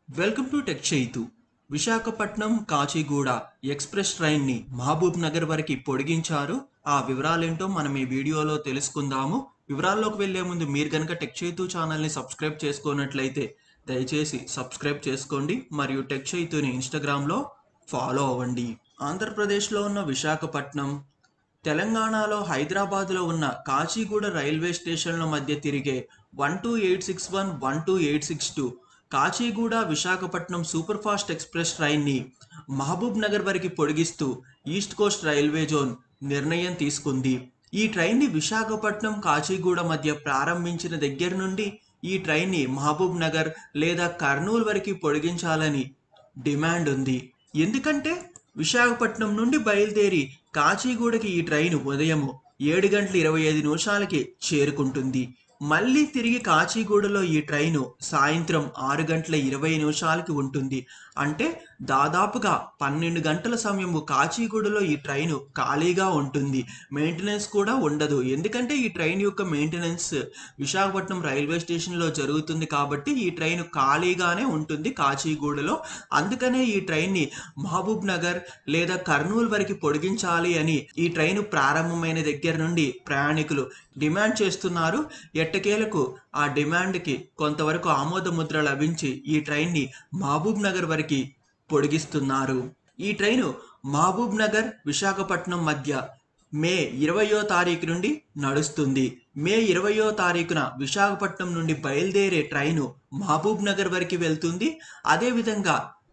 welcome to tech Chaitu Visakhapatnam Kacheguda express ట్రైన్ని మహబూబ్ నగర్ వరకు పొడిగించారు ఆ వివరాలేంటో మనం ఈ వీడియోలో తెలుసుకుందాము వివరాల్లోకి వెళ్లే ముందు మీరు కనుక టెక్ చైతు ఛానల్ని సబ్స్క్రైబ్ చేసుకున్నట్లయితే దయచేసి సబ్స్క్రైబ్ చేసుకోండి మరియు టెక్ చైతుని ఇన్స్టాగ్రామ్లో ఫాలో అవ్వండి ఆంధ్రప్రదేశ్లో ఉన్న విశాఖపట్నం తెలంగాణలో హైదరాబాద్లో ఉన్న కాచిగూడ రైల్వే స్టేషన్ల మధ్య తిరిగే one two eight six one one two eight six two Kacheguda Visakhapatnam super fast express ట్రైన్ని మహబూబ్ నగర్ వరకు పొడిగిస్తూ ఈస్ట్ కోస్ట్ రైల్వే జోన్ నిర్ణయం తీసుకుంది ఈ ట్రైన్ని విశాఖపట్నం కాచిగూడ మధ్య ప్రారంభించిన దగ్గర నుండి ఈ ట్రైన్ని మహబూబ్ నగర్ లేదా కర్నూలు వరకు పొడిగించాలని డిమాండ్ ఉంది ఎందుకంటే విశాఖపట్నం నుండి బయలుదేరి కాచిగూడకి ఈ ట్రైన్ ఉదయం ఏడు గంటల ఇరవై ఐదు నిమిషాలకి చేరుకుంటుంది మళ్ళీ తిరిగి కాచిగూడలో ఈ ట్రైను సాయంత్రం ఆరు గంటల ఇరవై నిమిషాలకి ఉంటుంది అంటే దాదాపుగా పన్నెండు గంటల సమయము కాచిగూడలో ఈ ట్రైను ఖాళీగా ఉంటుంది మెయింటెనెన్స్ కూడా ఉండదు ఎందుకంటే ఈ ట్రైన్ యొక్క మెయింటెనెన్స్ విశాఖపట్నం రైల్వే స్టేషన్లో జరుగుతుంది కాబట్టి ఈ ట్రైన్ ఖాళీగానే ఉంటుంది కాచిగూడలో అందుకనే ఈ ట్రైన్ని మహబూబ్ నగర్ లేదా కర్నూలు వరకు పొడిగించాలి అని ఈ ట్రైన్ ప్రారంభమైన దగ్గర నుండి ప్రయాణికులు డిమాండ్ చేస్తున్నారు ఎట్టకేలకు ఆ డిమాండ్కి కొంతవరకు ఆమోద ముద్ర లభించి ఈ ట్రైన్ని మహబూబ్ నగర్ వరకు పొడిగిస్తున్నారు ఈ ట్రైను మహబూబ్ నగర్ విశాఖపట్నం మధ్య మే ఇరవయో తారీఖు నుండి నడుస్తుంది మే ఇరవయో తారీఖున విశాఖపట్నం నుండి బయలుదేరే ట్రైను మహబూబ్ నగర్ వరకు వెళ్తుంది అదేవిధంగా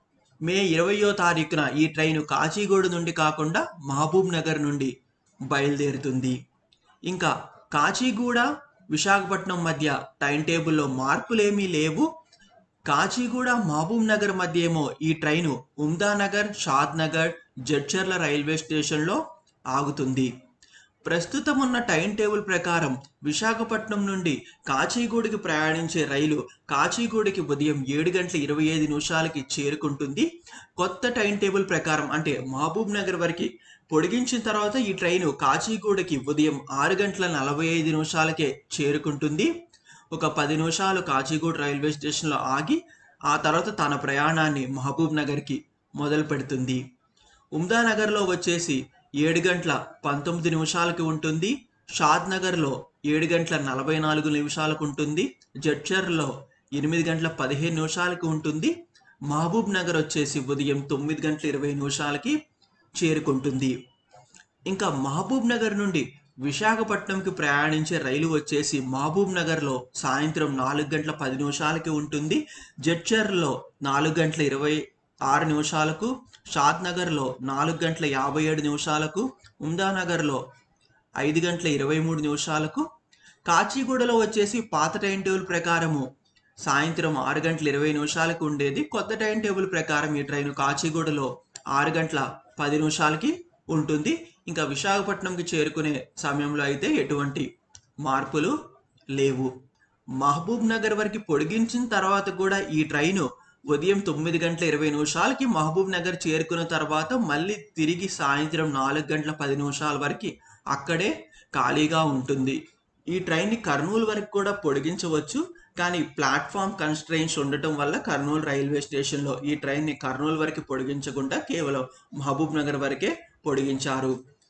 మే ఇరవయో తారీఖున ఈ ట్రైను కాచిగూడ నుండి కాకుండా మహబూబ్ నగర్ నుండి బయలుదేరుతుంది ఇంకా కాచిగూడ విశాఖపట్నం మధ్య టైం టేబుల్లో మార్పులేమీ లేవు కాచిగూడ మహబూబ్ నగర్ మధ్య ఏమో ఈ ట్రైను ఉమ్దానగర్ షాద్ నగర్ జడ్చర్ల రైల్వే స్టేషన్లో ఆగుతుంది ప్రస్తుతం ఉన్న టైం టేబుల్ ప్రకారం విశాఖపట్నం నుండి కాచిగూడకి ప్రయాణించే రైలు కాచిగూడకి ఉదయం ఏడు గంటల ఇరవై ఐదు నిమిషాలకి చేరుకుంటుంది కొత్త టైం టేబుల్ ప్రకారం అంటే మహబూబ్ నగర్ వరకు పొడిగించిన తర్వాత ఈ ట్రైను కాచిగూడకి ఉదయం ఆరు గంటల నలభై ఐదు నిమిషాలకే చేరుకుంటుంది ఒక పది నిమిషాలు కాచిగూడ రైల్వే స్టేషన్లో ఆగి ఆ తర్వాత తన ప్రయాణాన్ని మహబూబ్ నగర్కి మొదలు పెడుతుంది ఉమ్దానగర్లో వచ్చేసి ఏడు గంటల పంతొమ్మిది నిమిషాలకి ఉంటుంది షాద్ నగర్లో ఏడు గంటల నలభై నాలుగు నిమిషాలకు ఉంటుంది జడ్చర్లో ఎనిమిది గంటల పదిహేను నిమిషాలకి ఉంటుంది మహబూబ్ నగర్ వచ్చేసి ఉదయం తొమ్మిది గంటల ఇరవై నిమిషాలకి చేరుకుంటుంది ఇంకా మహబూబ్ నగర్ నుండి విశాఖపట్నంకి ప్రయాణించే రైలు వచ్చేసి మహబూబ్ నగర్లో సాయంత్రం నాలుగు గంటల పది నిమిషాలకి ఉంటుంది జడ్చర్లో నాలుగు గంటల ఇరవై ఆరు నిమిషాలకు షాద్ నగర్లో నాలుగు గంటల యాభై ఏడు నిమిషాలకు ఉమ్దానగర్లో ఐదు గంటల ఇరవై మూడు నిమిషాలకు కాచిగూడలో వచ్చేసి పాత టైం టేబుల్ ప్రకారము సాయంత్రం ఆరు గంటల ఇరవై నిమిషాలకు ఉండేది కొత్త టైం టేబుల్ ప్రకారం ఈ ట్రైన్ కాచిగూడలో ఆరు గంటల పది నిమిషాలకి ఉంటుంది ఇంకా విశాఖపట్నంకి చేరుకునే సమయంలో అయితే ఎటువంటి మార్పులు లేవు మహబూబ్ నగర్ వరకు పొడిగించిన తర్వాత కూడా ఈ ట్రైను ఉదయం తొమ్మిది గంటల ఇరవై నిమిషాలకి మహబూబ్ నగర్ చేరుకున్న తర్వాత మళ్ళీ తిరిగి సాయంత్రం నాలుగు గంటల పది నిమిషాల వరకు అక్కడే ఖాళీగా ఉంటుంది ఈ ట్రైన్ని కర్నూలు వరకు కూడా పొడిగించవచ్చు కానీ ప్లాట్ఫామ్ కన్స్ట్రెయిన్స్ ఉండటం వల్ల కర్నూలు రైల్వే స్టేషన్లో ఈ ట్రైన్ని కర్నూలు వరకు పొడిగించకుండా కేవలం మహబూబ్ నగర్ వరకే పొడిగించారు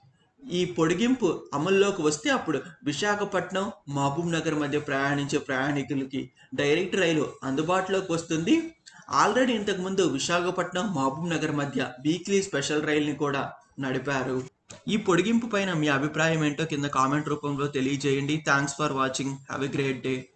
ఈ పొడిగింపు అమల్లోకి వస్తే అప్పుడు విశాఖపట్నం మహబూబ్ నగర్ మధ్య ప్రయాణించే ప్రయాణికులకి డైరెక్ట్ రైలు అందుబాటులోకి వస్తుంది ఆల్రెడీ ఇంతకుముందు విశాఖపట్నం మహబూబ్ నగర్ మధ్య వీక్లీ స్పెషల్ రైల్ని కూడా నడిపారు ఈ పొడిగింపు పైన మీ అభిప్రాయం ఏంటో కింద కామెంట్ రూపంలో తెలియజేయండి thanks for watching have a great day